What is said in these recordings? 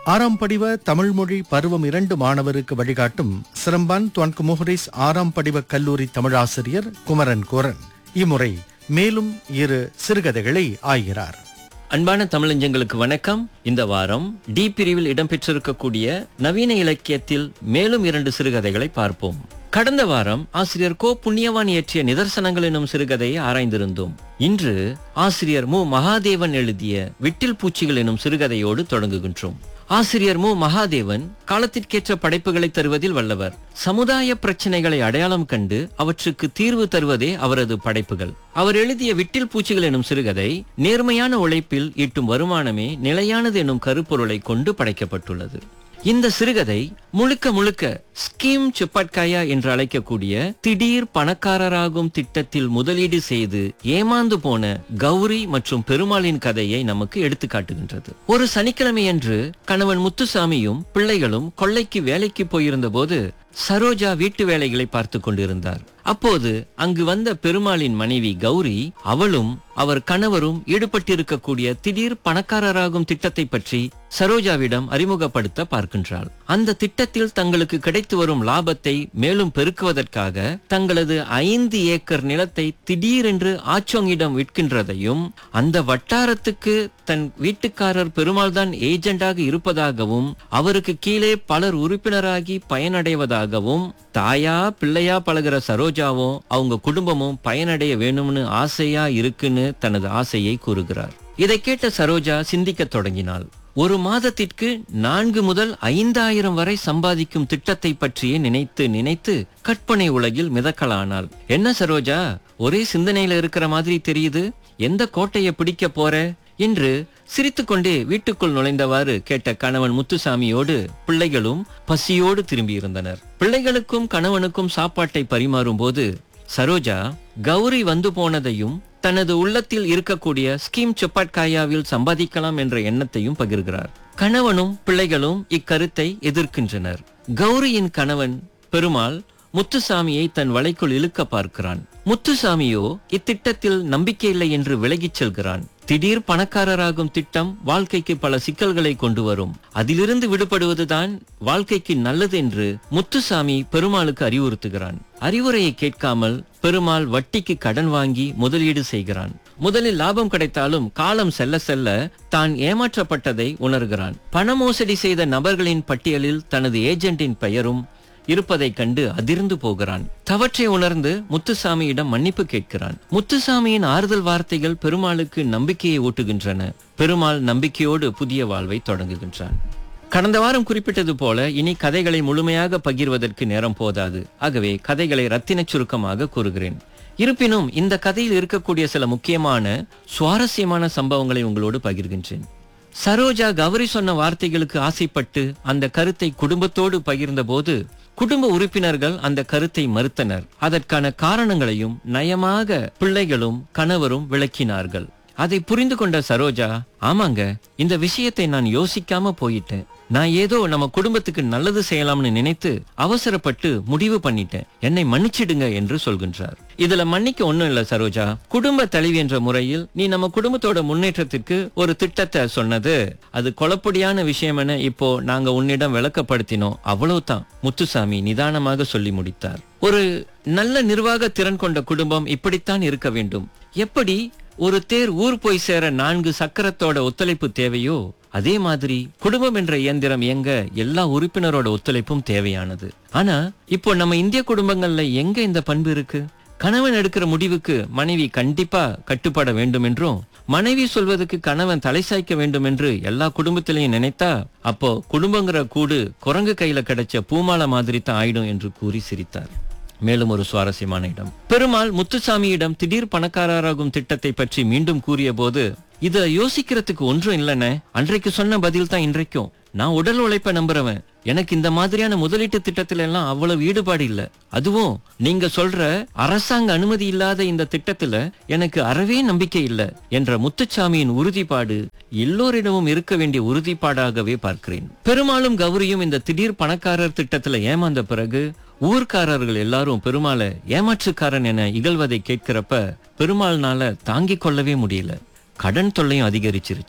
ஆறாம் படிவ தமிழ் மொழி பருவம் இரண்டு மாணவருக்கு வழிகாட்டும் சிரம்பான் துவான்கு முஹரிஸ் ஆறாம் படிவ கல்லூரி தமிழாசிரியர் குமரன் கோரன் இம்முறை மேலும் இரு சிறுகதைகளை ஆகிறார் அன்பான தமிழஞ்சங்களுக்கு வணக்கம் இந்த வாரம் டி பிரிவில் இடம்பெற்றிருக்கக்கூடிய நவீன இலக்கியத்தில் மேலும் இரண்டு சிறுகதைகளை பார்ப்போம் கடந்த வாரம் ஆசிரியர் கோ புண்ணியவான் இயற்றிய நிதர்சனங்கள் எனும் சிறுகதையை ஆராய்ந்திருந்தோம் இன்று ஆசிரியர் மு மகாதேவன் எழுதிய விட்டில் பூச்சிகள் எனும் சிறுகதையோடு தொடங்குகின்றோம் ஆசிரியர் மு மகாதேவன் காலத்திற்கேற்ற படைப்புகளை தருவதில் வல்லவர் சமுதாய பிரச்சனைகளை அடையாளம் கண்டு அவற்றுக்கு தீர்வு தருவதே அவரது படைப்புகள் அவர் எழுதிய விட்டில் பூச்சிகள் எனும் சிறுகதை நேர்மையான உழைப்பில் ஈட்டும் வருமானமே நிலையானது எனும் கருப்பொருளை கொண்டு படைக்கப்பட்டுள்ளது இந்த சிறுகதை முழுக்க முழுக்க ஸ்கீம் செப்பட்காயா என்று அழைக்கக்கூடிய திடீர் பணக்காரராகும் திட்டத்தில் முதலீடு செய்து ஏமாந்து போன கௌரி மற்றும் பெருமாளின் கதையை நமக்கு எடுத்து காட்டுகின்றது ஒரு சனிக்கிழமையன்று கணவன் முத்துசாமியும் பிள்ளைகளும் கொள்ளைக்கு வேலைக்கு போயிருந்த போது சரோஜா வீட்டு வேலைகளை பார்த்து கொண்டிருந்தார் அப்போது அங்கு வந்த பெருமாளின் மனைவி கௌரி அவளும் அவர் கணவரும் ஈடுபட்டிருக்கக்கூடிய திடீர் பணக்காரராகும் திட்டத்தை பற்றி சரோஜாவிடம் அறிமுகப்படுத்த பார்க்கின்றாள் அந்த திட்டத்தில் தங்களுக்கு கிடைத்து வரும் லாபத்தை மேலும் பெருக்குவதற்காக தங்களது ஐந்து ஏக்கர் நிலத்தை திடீரென்று ஆச்சோங்கிடம் விற்கின்றதையும் அந்த வட்டாரத்துக்கு தன் வீட்டுக்காரர் பெருமாள் தான் ஏஜெண்டாக இருப்பதாகவும் அவருக்கு கீழே பலர் உறுப்பினராகி பயனடைவதாகவும் தாயா பிள்ளையா பழகுற சரோஜாவும் அவங்க குடும்பமும் பயனடைய வேணும்னு ஆசையா இருக்குன்னு தனது ஆசையை கூறுகிறார் இதை கேட்ட சரோஜா சிந்திக்கத் தொடங்கினாள் ஒரு மாதத்திற்கு நான்கு முதல் ஐந்தாயிரம் வரை சம்பாதிக்கும் திட்டத்தை பற்றியே நினைத்து நினைத்து கற்பனை உலகில் மிதக்கலானாள் என்ன சரோஜா ஒரே சிந்தனையில இருக்கிற மாதிரி தெரியுது எந்த கோட்டையை பிடிக்க போற என்று சிரித்துக்கொண்டே வீட்டுக்குள் நுழைந்தவாறு கேட்ட கணவன் முத்துசாமியோடு பிள்ளைகளும் பசியோடு திரும்பியிருந்தனர் பிள்ளைகளுக்கும் கணவனுக்கும் சாப்பாட்டை பரிமாறும் போது சரோஜா கௌரி வந்து போனதையும் தனது உள்ளத்தில் இருக்கக்கூடிய ஸ்கீம் செப்பாட்காயாவில் சம்பாதிக்கலாம் என்ற எண்ணத்தையும் பகிர்கிறார் கணவனும் பிள்ளைகளும் இக்கருத்தை எதிர்க்கின்றனர் கௌரியின் கணவன் பெருமாள் முத்துசாமியை தன் வலைக்குள் இழுக்க பார்க்கிறான் முத்துசாமியோ இத்திட்டத்தில் நம்பிக்கையில்லை என்று விலகிச் செல்கிறான் திடீர் பணக்காரராகும் திட்டம் வாழ்க்கைக்கு பல சிக்கல்களை கொண்டு வரும் அதிலிருந்து விடுபடுவதுதான் வாழ்க்கைக்கு நல்லது என்று முத்துசாமி பெருமாளுக்கு அறிவுறுத்துகிறான் அறிவுரையை கேட்காமல் பெருமாள் வட்டிக்கு கடன் வாங்கி முதலீடு செய்கிறான் முதலில் லாபம் கிடைத்தாலும் காலம் செல்ல செல்ல தான் ஏமாற்றப்பட்டதை உணர்கிறான் பண மோசடி செய்த நபர்களின் பட்டியலில் தனது ஏஜென்டின் பெயரும் இருப்பதைக் கண்டு அதிர்ந்து போகிறான் தவற்றை உணர்ந்து முத்துசாமியிடம் மன்னிப்பு கேட்கிறான் முத்துசாமியின் ஆறுதல் வார்த்தைகள் பெருமாளுக்கு நம்பிக்கையை ஊட்டுகின்றன பெருமாள் நம்பிக்கையோடு புதிய வாழ்வை தொடங்குகின்றான் கடந்த வாரம் குறிப்பிட்டது போல இனி கதைகளை முழுமையாக பகிர்வதற்கு நேரம் போதாது ஆகவே கதைகளை ரத்தினச் சுருக்கமாக கூறுகிறேன் இருப்பினும் இந்த கதையில் இருக்கக்கூடிய சில முக்கியமான சுவாரஸ்யமான சம்பவங்களை உங்களோடு பகிர்கின்றேன் சரோஜா கௌரி சொன்ன வார்த்தைகளுக்கு ஆசைப்பட்டு அந்த கருத்தை குடும்பத்தோடு பகிர்ந்தபோது குடும்ப உறுப்பினர்கள் அந்த கருத்தை மறுத்தனர் அதற்கான காரணங்களையும் நயமாக பிள்ளைகளும் கணவரும் விளக்கினார்கள் அதை புரிந்து கொண்ட சரோஜா ஆமாங்க இந்த விஷயத்தை நான் யோசிக்காம போயிட்டேன் நான் ஏதோ நம்ம குடும்பத்துக்கு நல்லது செய்யலாம்னு நினைத்து அவசரப்பட்டு முடிவு பண்ணிட்டேன் என்னை மன்னிச்சிடுங்க என்று சொல்கின்றார் இதுல மன்னிக்க ஒண்ணும் இல்ல சரோஜா குடும்ப தலைவி என்ற முறையில் நீ நம்ம குடும்பத்தோட முன்னேற்றத்திற்கு ஒரு திட்டத்தை சொன்னது அது கொலப்படியான விஷயம் என இப்போ நாங்க உன்னிடம் விளக்கப்படுத்தினோம் அவ்வளவுதான் முத்துசாமி நிதானமாக சொல்லி முடித்தார் ஒரு நல்ல நிர்வாக திறன் கொண்ட குடும்பம் இப்படித்தான் இருக்க வேண்டும் எப்படி ஒரு தேர் ஊர் போய் சேர நான்கு சக்கரத்தோட ஒத்துழைப்பு தேவையோ அதே மாதிரி குடும்பம் என்ற இயந்திரம் இயங்க எல்லா உறுப்பினரோட ஒத்துழைப்பும் தேவையானது ஆனா இப்போ நம்ம இந்திய குடும்பங்கள்ல எங்க இந்த பண்பு இருக்கு கணவன் எடுக்கிற முடிவுக்கு மனைவி கண்டிப்பா கட்டுப்பட வேண்டும் என்றும் மனைவி சொல்வதற்கு கணவன் தலை சாய்க்க வேண்டும் என்று எல்லா குடும்பத்திலையும் நினைத்தா அப்போ குடும்பங்கிற கூடு குரங்கு கையில கிடைச்ச பூமாலை மாதிரி தான் ஆயிடும் என்று கூறி சிரித்தார் மேலும் ஒரு சுவாரஸ்யமான இடம் பெருமாள் முத்துசாமியிடம் திடீர் பணக்காரராகும் திட்டத்தை பற்றி மீண்டும் கூறிய போது இத யோசிக்கிறதுக்கு ஒன்றும் இல்லைன்னு அன்றைக்கு சொன்ன பதில் தான் இன்றைக்கும் நான் உடல் உழைப்ப நம்புறவன் எனக்கு இந்த மாதிரியான முதலீட்டு திட்டத்துல எல்லாம் அவ்வளவு ஈடுபாடு இல்ல அதுவும் நீங்க சொல்ற அரசாங்க அனுமதி இல்லாத இந்த திட்டத்துல எனக்கு அறவே நம்பிக்கை இல்ல என்ற முத்துச்சாமியின் உறுதிப்பாடு எல்லோரிடமும் இருக்க வேண்டிய உறுதிப்பாடாகவே பார்க்கிறேன் பெருமாளும் கௌரியும் இந்த திடீர் பணக்காரர் திட்டத்துல ஏமாந்த பிறகு ஊர்க்காரர்கள் எல்லாரும் பெருமாளை ஏமாற்றுக்காரன் என இகழ்வதை கேட்கிறப்ப பெருமாள்னால தாங்கிக் கொள்ளவே முடியல கடன் தொல்லையும் அதிகரிச்சிருச்சு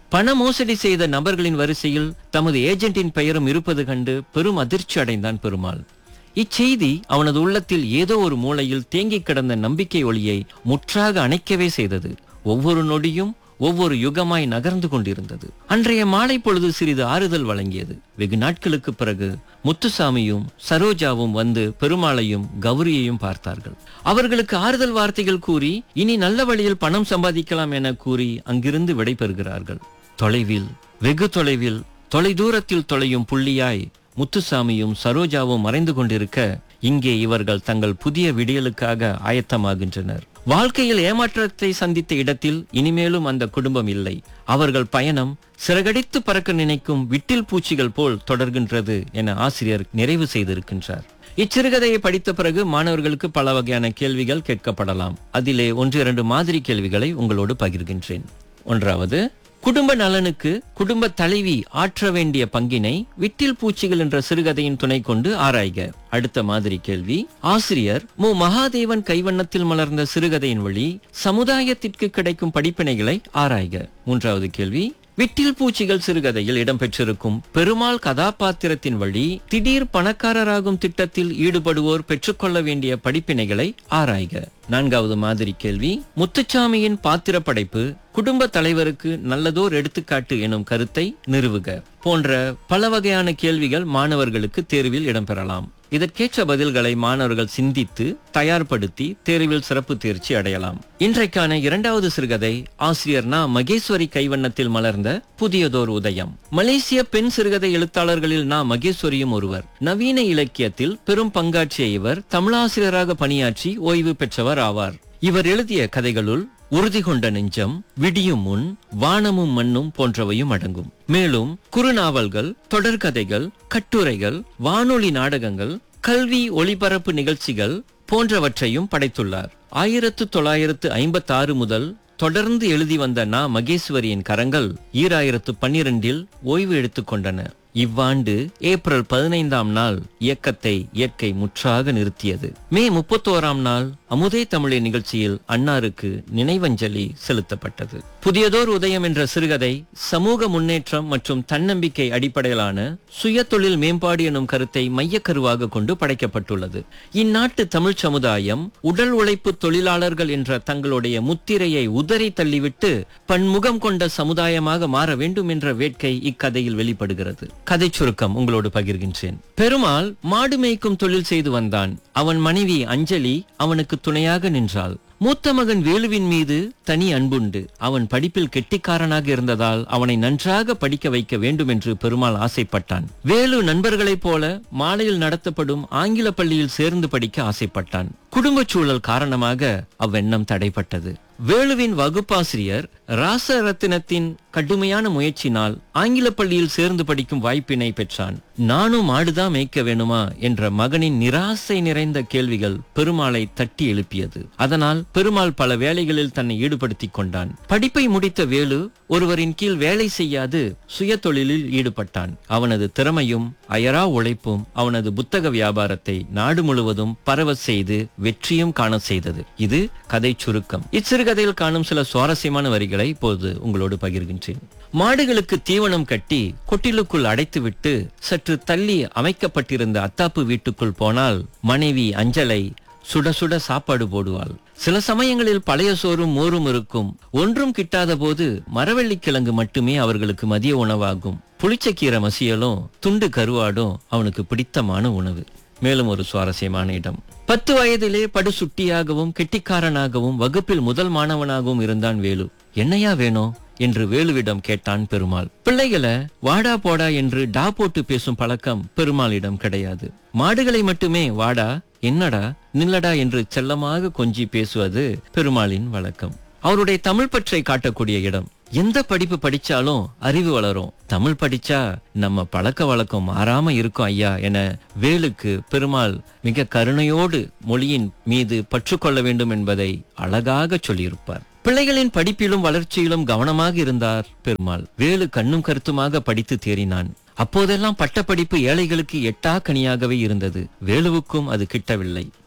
பண மோசடி செய்த நபர்களின் வரிசையில் தமது ஏஜென்ட்டின் பெயரும் இருப்பது கண்டு பெரும் அதிர்ச்சி அடைந்தான் பெருமாள் இச்செய்தி அவனது உள்ளத்தில் ஏதோ ஒரு மூலையில் தேங்கிக் கிடந்த நம்பிக்கை ஒளியை முற்றாக அணைக்கவே செய்தது ஒவ்வொரு நொடியும் ஒவ்வொரு யுகமாய் நகர்ந்து கொண்டிருந்தது அன்றைய மாலை பொழுது சிறிது ஆறுதல் வழங்கியது வெகு நாட்களுக்கு பிறகு முத்துசாமியும் சரோஜாவும் வந்து பெருமாளையும் கௌரியையும் பார்த்தார்கள் அவர்களுக்கு ஆறுதல் வார்த்தைகள் கூறி இனி நல்ல வழியில் பணம் சம்பாதிக்கலாம் என கூறி அங்கிருந்து விடைபெறுகிறார்கள் தொலைவில் வெகு தொலைவில் தொலைதூரத்தில் தொலையும் புள்ளியாய் முத்துசாமியும் சரோஜாவும் மறைந்து கொண்டிருக்க இங்கே இவர்கள் தங்கள் புதிய விடியலுக்காக ஆயத்தமாகின்றனர் வாழ்க்கையில் ஏமாற்றத்தை சந்தித்த இடத்தில் இனிமேலும் அந்த குடும்பம் இல்லை அவர்கள் பயணம் சிறகடித்து பறக்க நினைக்கும் விட்டில் பூச்சிகள் போல் தொடர்கின்றது என ஆசிரியர் நிறைவு செய்திருக்கின்றார் இச்சிறுகதையை படித்த பிறகு மாணவர்களுக்கு பல வகையான கேள்விகள் கேட்கப்படலாம் அதிலே ஒன்று இரண்டு மாதிரி கேள்விகளை உங்களோடு பகிர்கின்றேன் ஒன்றாவது குடும்ப நலனுக்கு குடும்ப தலைவி ஆற்ற வேண்டிய பங்கினை விட்டில் பூச்சிகள் என்ற சிறுகதையின் துணை கொண்டு ஆராய்க அடுத்த மாதிரி கேள்வி ஆசிரியர் மு மகாதேவன் கைவண்ணத்தில் மலர்ந்த சிறுகதையின் வழி சமுதாயத்திற்கு கிடைக்கும் படிப்பினைகளை ஆராய்க மூன்றாவது கேள்வி விட்டில் பூச்சிகள் சிறுகதையில் இடம்பெற்றிருக்கும் பெருமாள் கதாபாத்திரத்தின் வழி திடீர் பணக்காரராகும் திட்டத்தில் ஈடுபடுவோர் பெற்றுக்கொள்ள வேண்டிய படிப்பினைகளை ஆராய்க நான்காவது மாதிரி கேள்வி முத்துச்சாமியின் பாத்திர படைப்பு குடும்ப தலைவருக்கு நல்லதோர் எடுத்துக்காட்டு எனும் கருத்தை நிறுவுக போன்ற பல வகையான கேள்விகள் மாணவர்களுக்கு தேர்வில் இடம்பெறலாம் இதற்கேற்ற பதில்களை மாணவர்கள் சிந்தித்து தயார்படுத்தி தேர்வில் சிறப்பு தேர்ச்சி அடையலாம் இன்றைக்கான இரண்டாவது சிறுகதை ஆசிரியர் நா மகேஸ்வரி கைவண்ணத்தில் மலர்ந்த புதியதோர் உதயம் மலேசிய பெண் சிறுகதை எழுத்தாளர்களில் நா மகேஸ்வரியும் ஒருவர் நவீன இலக்கியத்தில் பெரும் பங்காற்றிய இவர் தமிழாசிரியராக பணியாற்றி ஓய்வு பெற்றவர் ஆவார் இவர் எழுதிய கதைகளுள் உறுதி கொண்ட நெஞ்சம் விடியும் முன் வானமும் மண்ணும் போன்றவையும் அடங்கும் மேலும் குறுநாவல்கள் தொடர்கதைகள் கட்டுரைகள் வானொலி நாடகங்கள் கல்வி ஒளிபரப்பு நிகழ்ச்சிகள் போன்றவற்றையும் படைத்துள்ளார் ஆயிரத்து தொள்ளாயிரத்து ஐம்பத்தி ஆறு முதல் தொடர்ந்து எழுதி வந்த நா மகேஸ்வரியின் கரங்கள் ஈராயிரத்து பன்னிரண்டில் ஓய்வு எடுத்துக் கொண்டன இவ்வாண்டு ஏப்ரல் பதினைந்தாம் நாள் இயக்கத்தை இயற்கை முற்றாக நிறுத்தியது மே முப்பத்தோராம் நாள் அமுதே தமிழே நிகழ்ச்சியில் அன்னாருக்கு நினைவஞ்சலி செலுத்தப்பட்டது புதியதோர் உதயம் என்ற சிறுகதை சமூக முன்னேற்றம் மற்றும் தன்னம்பிக்கை அடிப்படையிலான சுய தொழில் மேம்பாடு எனும் கருத்தை மையக்கருவாக கொண்டு படைக்கப்பட்டுள்ளது இந்நாட்டு தமிழ் சமுதாயம் உடல் உழைப்பு தொழிலாளர்கள் என்ற தங்களுடைய முத்திரையை உதறி தள்ளிவிட்டு பன்முகம் கொண்ட சமுதாயமாக மாற வேண்டும் என்ற வேட்கை இக்கதையில் வெளிப்படுகிறது கதை சுருக்கம் உங்களோடு பகிர்கின்றேன் பெருமாள் மாடு மேய்க்கும் தொழில் செய்து வந்தான் அவன் மனைவி அஞ்சலி அவனுக்கு துணையாக நின்றாள் மூத்த மகன் வேலுவின் மீது தனி அன்புண்டு அவன் படிப்பில் கெட்டிக்காரனாக இருந்ததால் அவனை நன்றாக படிக்க வைக்க வேண்டும் என்று பெருமாள் ஆசைப்பட்டான் வேலு நண்பர்களைப் போல மாலையில் நடத்தப்படும் ஆங்கில பள்ளியில் சேர்ந்து படிக்க ஆசைப்பட்டான் குடும்பச் சூழல் காரணமாக அவ்வெண்ணம் தடைப்பட்டது வேலுவின் வகுப்பாசிரியர் ராசரத்தினத்தின் கடுமையான முயற்சினால் ஆங்கில பள்ளியில் சேர்ந்து படிக்கும் வாய்ப்பினை பெற்றான் நானும் மாடுதான் மேய்க்க வேணுமா என்ற மகனின் நிராசை நிறைந்த கேள்விகள் பெருமாளை தட்டி எழுப்பியது அதனால் பெருமாள் பல வேலைகளில் தன்னை ஈடுபடுத்திக் கொண்டான் படிப்பை முடித்த வேலு ஒருவரின் கீழ் வேலை செய்யாது சுய தொழிலில் ஈடுபட்டான் அவனது திறமையும் அயரா உழைப்பும் அவனது புத்தக வியாபாரத்தை நாடு முழுவதும் பரவ செய்து வெற்றியும் காண செய்தது இது கதை சுருக்கம் இச்சிறுகதையில் காணும் சில சுவாரஸ்யமான வரிகளை இப்போது உங்களோடு பகிர்கின்றேன் மாடுகளுக்கு தீவனம் கட்டி கொட்டிலுக்குள் அடைத்துவிட்டு சற்று தள்ளி அமைக்கப்பட்டிருந்த அத்தாப்பு வீட்டுக்குள் போனால் மனைவி அஞ்சலை சுட சுட சாப்பாடு போடுவாள் சில சமயங்களில் பழைய சோறும் மோரும் இருக்கும் ஒன்றும் கிட்டாத போது மரவள்ளி கிழங்கு மட்டுமே அவர்களுக்கு மதிய உணவாகும் புளிச்சக்கீரை மசியலும் துண்டு கருவாடும் அவனுக்கு பிடித்தமான உணவு மேலும் ஒரு சுவாரஸ்யமான இடம் பத்து வயதிலே படு சுட்டியாகவும் கெட்டிக்காரனாகவும் வகுப்பில் முதல் மாணவனாகவும் இருந்தான் வேலு என்னையா வேணும் என்று வேலுவிடம் கேட்டான் பெருமாள் பிள்ளைகளை வாடா போடா என்று டா போட்டு பேசும் பழக்கம் பெருமாளிடம் கிடையாது மாடுகளை மட்டுமே வாடா என்னடா நில்லடா என்று செல்லமாக கொஞ்சி பேசுவது பெருமாளின் வழக்கம் அவருடைய தமிழ் பற்றை காட்டக்கூடிய இடம் எந்த படிப்பு படிச்சாலும் அறிவு வளரும் தமிழ் படிச்சா நம்ம பழக்க வழக்கம் மாறாம இருக்கும் ஐயா என வேலுக்கு பெருமாள் மிக கருணையோடு மொழியின் மீது பற்று கொள்ள வேண்டும் என்பதை அழகாக சொல்லியிருப்பார் பிள்ளைகளின் படிப்பிலும் வளர்ச்சியிலும் கவனமாக இருந்தார் பெருமாள் வேலு கண்ணும் கருத்துமாக படித்து தேறினான் அப்போதெல்லாம் பட்டப்படிப்பு ஏழைகளுக்கு எட்டா கனியாகவே இருந்தது வேலுவுக்கும் அது கிட்டவில்லை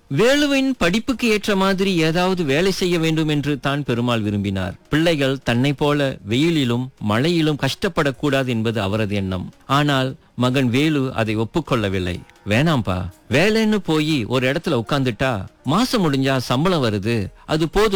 வேலுவின் படிப்புக்கு ஏற்ற மாதிரி ஏதாவது வேலை செய்ய வேண்டும் என்று தான் பெருமாள் விரும்பினார் பிள்ளைகள் தன்னை போல வெயிலிலும் மழையிலும் கஷ்டப்படக்கூடாது என்பது அவரது எண்ணம் ஆனால் மகன் வேலு அதை ஒப்புக்கொள்ளவில்லை வேணாம்பா வேலைன்னு போய் ஒரு இடத்துல உட்கார்ந்துட்டா மாசம் முடிஞ்சா சம்பளம் வருது அது போதும்